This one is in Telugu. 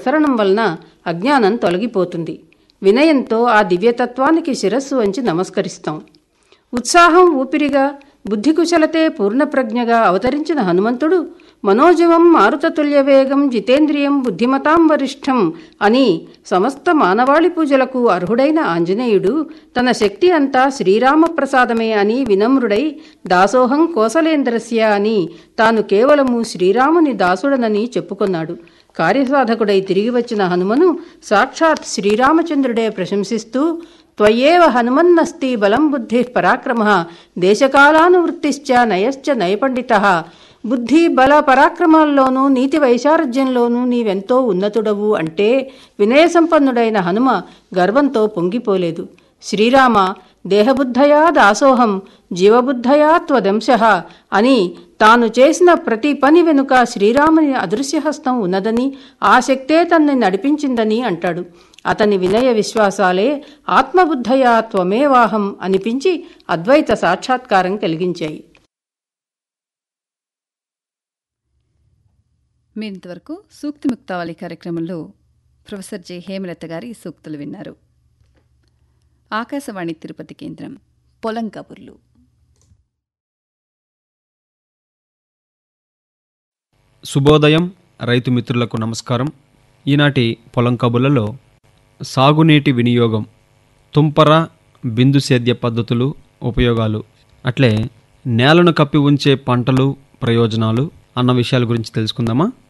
ప్రసరణం వలన అజ్ఞానం తొలగిపోతుంది వినయంతో ఆ దివ్యతత్వానికి శిరస్సు వంచి నమస్కరిస్తాం ఉత్సాహం ఊపిరిగా బుద్ధికుశలతే పూర్ణప్రజ్ఞగా అవతరించిన హనుమంతుడు మనోజవం మారుతతుల్య వేగం జితేంద్రియం బుద్ధిమతాం వరిష్టం అని సమస్త మానవాళి పూజలకు అర్హుడైన ఆంజనేయుడు తన శక్తి అంతా శ్రీరామప్రసాదమే అని వినమ్రుడై దాసోహం కోసలేంద్రస్య అని తాను కేవలము శ్రీరాముని దాసుడనని చెప్పుకొన్నాడు కార్యసాధకుడై తిరిగి వచ్చిన హనుమను సాక్షాత్ శ్రీరామచంద్రుడే ప్రశంసిస్తూ త్వయేవ హనుమన్నస్తి బలం బుద్ధి పరాక్రమ దేశకాలానువృత్తిశ్చ నయశ్చ నయపండిత బుద్ధి బల పరాక్రమాల్లోనూ నీతి వైశారజ్యంలోనూ నీవెంతో ఉన్నతుడవు అంటే వినయసంపన్నుడైన హనుమ గర్వంతో పొంగిపోలేదు శ్రీరామ దేహబుద్ధయా దాసోహం జీవబుద్ధయా త్వదంశ అని తాను చేసిన ప్రతి పని వెనుక శ్రీరాముని అదృశ్యహస్తం ఉన్నదని ఆ శక్తే తన్ని నడిపించిందని అంటాడు అతని వినయ విశ్వాసాలే ఆత్మబుద్ధయా త్వమేవాహం అనిపించి అద్వైత సాక్షాత్కారం కలిగించాయి మీరింతవరకు సూక్తి ముక్తావళి కార్యక్రమంలో ప్రొఫెసర్ జె హేమలత గారి సూక్తులు విన్నారు ఆకాశవాణి తిరుపతి కేంద్రం పొలం కబుర్లు శుభోదయం రైతు మిత్రులకు నమస్కారం ఈనాటి పొలం కబుర్లలో సాగునీటి వినియోగం తుంపర బిందు సేద్య పద్ధతులు ఉపయోగాలు అట్లే నేలను కప్పి ఉంచే పంటలు ప్రయోజనాలు అన్న విషయాల గురించి తెలుసుకుందామా